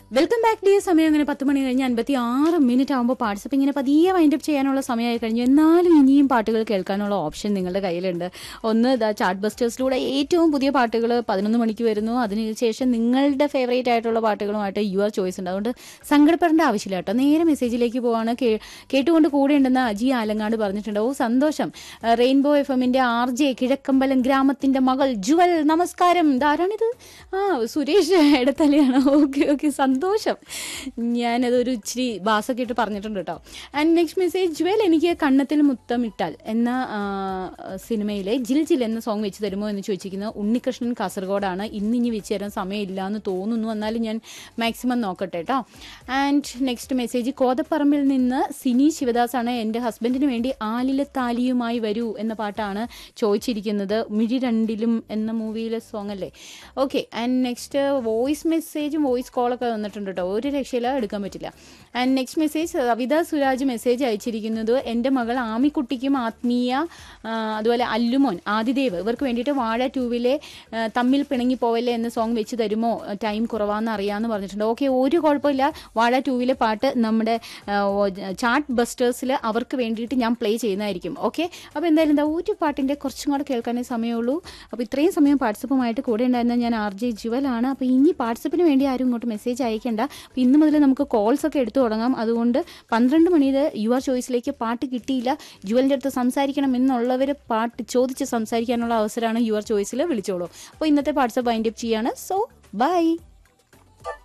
welcome back day സമയം അങ്ങനെ പത്ത് മണി കഴിഞ്ഞ് അൻപത്തി ആറ് മിനിറ്റ് ആകുമ്പോൾ പാർട്ടിസിപ്പ് ഇങ്ങനെ പതിയെ വൈൻഡപ്പ് ചെയ്യാനുള്ള സമയമായി കഴിഞ്ഞു എന്നാലും ഇനിയും പാട്ടുകൾ കേൾക്കാനുള്ള ഓപ്ഷൻ നിങ്ങളുടെ കയ്യിലുണ്ട് ഒന്ന് ദ ചാർട്ട് ബസ്റ്റേഴ്സിലൂടെ ഏറ്റവും പുതിയ പാട്ടുകൾ പതിനൊന്ന് മണിക്ക് വരുന്നു അതിനുശേഷം നിങ്ങളുടെ ഫേവറേറ്റ് ആയിട്ടുള്ള പാട്ടുകളുമായിട്ട് യുവർ ചോയ്സ് ഉണ്ട് അതുകൊണ്ട് സങ്കടപ്പെടേണ്ട ആവശ്യമില്ല കേട്ടോ നേരെ മെസ്സേജിലേക്ക് പോവാണ് കേ- കേട്ടുകൊണ്ട് കൂടെ ഉണ്ടെന്ന് അജി ആലങ്ങാട് പറഞ്ഞിട്ടുണ്ട് ഓ സന്തോഷം റെയിൻബോ എഫ് എമ്മിന്റെ ആർ ജെ കിഴക്കമ്പലം ഗ്രാമത്തിന്റെ മകൾ ജുവൽ നമസ്കാരം ഇതാരാണിത് ആ സുരേഷ് ഇടത്തലയാണ് ഓക്കെ ഓക്കെ സന്തോഷം ഞാനതൊരു ഇച്ചിരി ബാസൊക്കെ ഇട്ട് പറഞ്ഞിട്ടുണ്ട് കേട്ടോ ആൻഡ് നെക്സ്റ്റ് മെസ്സേജ് ജുവൽ എനിക്ക് കണ്ണത്തിൽ മുത്തം ഇട്ടാൽ എന്ന ആ, സിനിമയിലെ ജിൽ ജിൽ എന്ന സോങ് വെച്ച് തരുമോ എന്ന് ചോദിച്ചിരിക്കുന്നത് ഉണ്ണികൃഷ്ണൻ കാസർഗോഡാണ് ഇന്ന് ഇനി വെച്ച് തരാൻ സമയമില്ല എന്ന് തോന്നുന്നു എന്നാലും ഞാൻ മാക്സിമം നോക്കട്ടെ കേട്ടോ ആൻഡ് നെക്സ്റ്റ് മെസ്സേജ് കോതപ്പറമ്പിൽ നിന്ന് സിനി ശിവദാസ് ആണ് എൻ്റെ ഹസ്ബൻഡിന് വേണ്ടി ആലിലെ താലിയുമായി വരൂ എന്ന പാട്ടാണ് ചോദിച്ചിരിക്കുന്നത് മിഴി രണ്ടിലും എന്ന മൂവിയിലെ സോങ് അല്ലേ ഓക്കെ ആൻഡ് നെക്സ്റ്റ് വോയിസ് മെസ്സേജും വോയിസ് കോളൊക്കെ വന്നിട്ടുണ്ട് കേട്ടോ ഒരു രക്ഷയില്ല എടുക്കാൻ പറ്റില്ല and next message Kavitha Suraj message അയച്ചിരിക്കുന്നത് എൻ്റെ മകൾ ആമിക്കുട്ടിക്കും ആത്മീയ ആ, അതുപോലെ അല്ലുമോൻ ആദിദേവ് ഇവർക്ക് വേണ്ടിയിട്ട് വാഴ ടൂവിലെ ആ, തമ്മിൽ പിണങ്ങി പോവല്ലേ എന്ന സോങ് വെച്ച് തരുമോ ടൈം കുറവാന്ന് അറിയാമെന്ന് പറഞ്ഞിട്ടുണ്ട് ഓക്കെ ഒരു കുഴപ്പമില്ല വാഴ ടൂവിലെ പാട്ട് നമ്മുടെ ചാർട്ട് ബസ്റ്റേഴ്സിൽ അവർക്ക് വേണ്ടിയിട്ട് ഞാൻ പ്ലേ ചെയ്യുന്നതായിരിക്കും ഓക്കെ അപ്പോൾ എന്തായാലും എന്താ ഒരു പാട്ടിൻ്റെ കുറച്ചും കൂടെ കേൾക്കാനേ സമയമുള്ളൂ അപ്പോൾ ഇത്രയും സമയം പാർട്ടിസിപ്പുമായിട്ട് കൂടെ ഉണ്ടായിരുന്ന ഞാൻ ആർ ജെ ജുവലാണ് അപ്പോൾ ഇനി പാർട്ടിസിപ്പിന് വേണ്ടി ആരും ഇങ്ങോട്ട് മെസ്സേജ് അയക്കേണ്ട അപ്പോൾ ഇന്ന് മുതൽ നമുക്ക് കോൾസ് ഒക്കെ എടുത്തു തുടങ്ങാം അതുകൊണ്ട് പന്ത്രണ്ട് മണിയിൽ യുവർ ചോയ്സിലേക്ക് പാട്ട് കിട്ടിയില്ല ജുവലിൻ്റെ അടുത്ത് സംസാരിക്കണം എന്നുള്ളവർ പാട്ട് ചോദിച്ച് സംസാരിക്കാനുള്ള അവസരമാണ് യുവർ ചോയ്സിൽ വിളിച്ചോളൂ അപ്പോൾ ഇന്നത്തെ പാർട്ടിസിപ്പ് വൈൻഡപ്പ് ചെയ്യാണ് സോ ബൈ